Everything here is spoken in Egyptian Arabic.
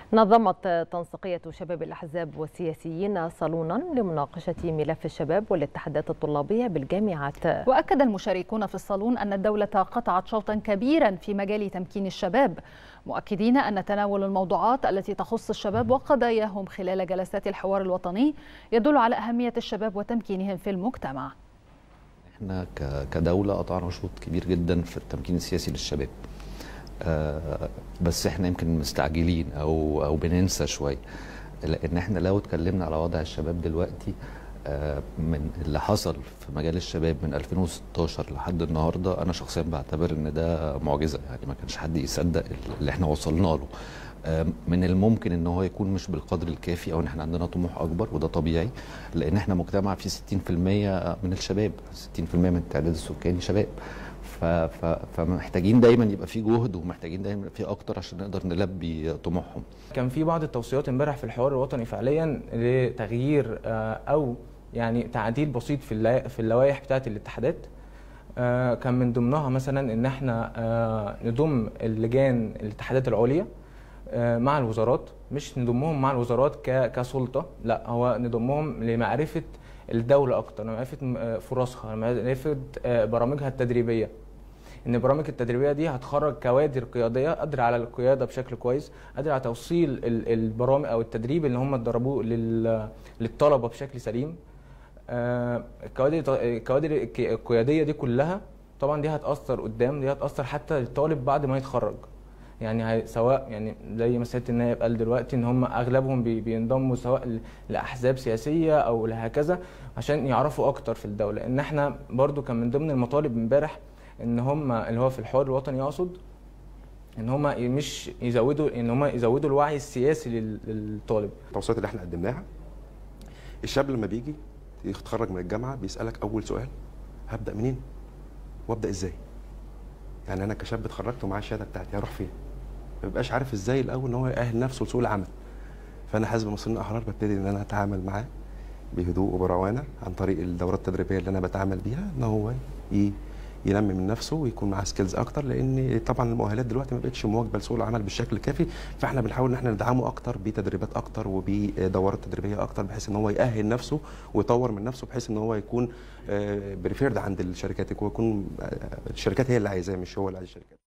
نظمت تنسيقية شباب الأحزاب والسياسيين صالونا لمناقشة ملف الشباب والاتحادات الطلابية بالجامعات وأكد المشاركون في الصالون أن الدولة قطعت شوطا كبيرا في مجال تمكين الشباب مؤكدين أن تناول الموضوعات التي تخص الشباب وقضاياهم خلال جلسات الحوار الوطني يدل على أهمية الشباب وتمكينهم في المجتمع احنا كدولة قطعنا شوط كبير جدا في التمكين السياسي للشباب آه بس احنا يمكن مستعجلين او او بننسى شويه لان احنا لو اتكلمنا على وضع الشباب دلوقتي آه من اللي حصل في مجال الشباب من 2016 لحد النهارده انا شخصيا بعتبر ان ده معجزه يعني ما كانش حد يصدق اللي احنا وصلنا له آه من الممكن ان هو يكون مش بالقدر الكافي او ان احنا عندنا طموح اكبر وده طبيعي لان احنا مجتمع فيه 60% من الشباب 60% من التعداد السكاني شباب فمحتاجين دايما يبقى في جهد ومحتاجين دايما يبقى في اكتر عشان نقدر نلبي طموحهم كان في بعض التوصيات امبارح في الحوار الوطني فعليا لتغيير او يعني تعديل بسيط في في اللوائح بتاعه الاتحادات كان من ضمنها مثلا ان احنا نضم اللجان الاتحادات العليا مع الوزارات مش نضمهم مع الوزارات كسلطه لا هو نضمهم لمعرفه الدوله اكتر لمعرفه فرصها لمعرفه برامجها التدريبيه ان البرامج التدريبيه دي هتخرج كوادر قياديه قادره على القياده بشكل كويس قادره على توصيل البرامج او التدريب اللي هم اتدربوه للطلبه بشكل سليم الكوادر الكوادر القياديه دي كلها طبعا دي هتاثر قدام دي هتاثر حتى للطالب بعد ما يتخرج يعني سواء يعني زي ما سياده النائب قال دلوقتي ان هم اغلبهم بينضموا سواء لاحزاب سياسيه او لهكذا عشان يعرفوا اكتر في الدوله ان احنا برضو كان من ضمن المطالب امبارح ان هم اللي هو في الحوار الوطني اقصد ان هم مش يزودوا ان هم يزودوا الوعي السياسي للطالب التوصيات اللي احنا قدمناها الشاب لما بيجي يتخرج من الجامعه بيسالك اول سؤال هبدا منين وابدا ازاي يعني انا كشاب اتخرجت ومعايا الشهاده بتاعتي هروح فين ما بيبقاش عارف ازاي الاول ان هو يأهل نفسه لسوق العمل فانا حزب المصريين الاحرار ببتدي ان انا اتعامل معاه بهدوء وبروانه عن طريق الدورات التدريبيه اللي انا بتعامل بيها ان هو ينمي من نفسه ويكون معاه سكيلز اكتر لان طبعا المؤهلات دلوقتي ما بقتش مواكبه لسوق العمل بالشكل الكافي فاحنا بنحاول ان احنا ندعمه اكتر بتدريبات اكتر وبدورات تدريبيه اكتر بحيث ان هو يأهل نفسه ويطور من نفسه بحيث ان هو يكون بريفيرد عند الشركات يكون الشركات هي اللي عايزاه مش هو اللي عايز الشركات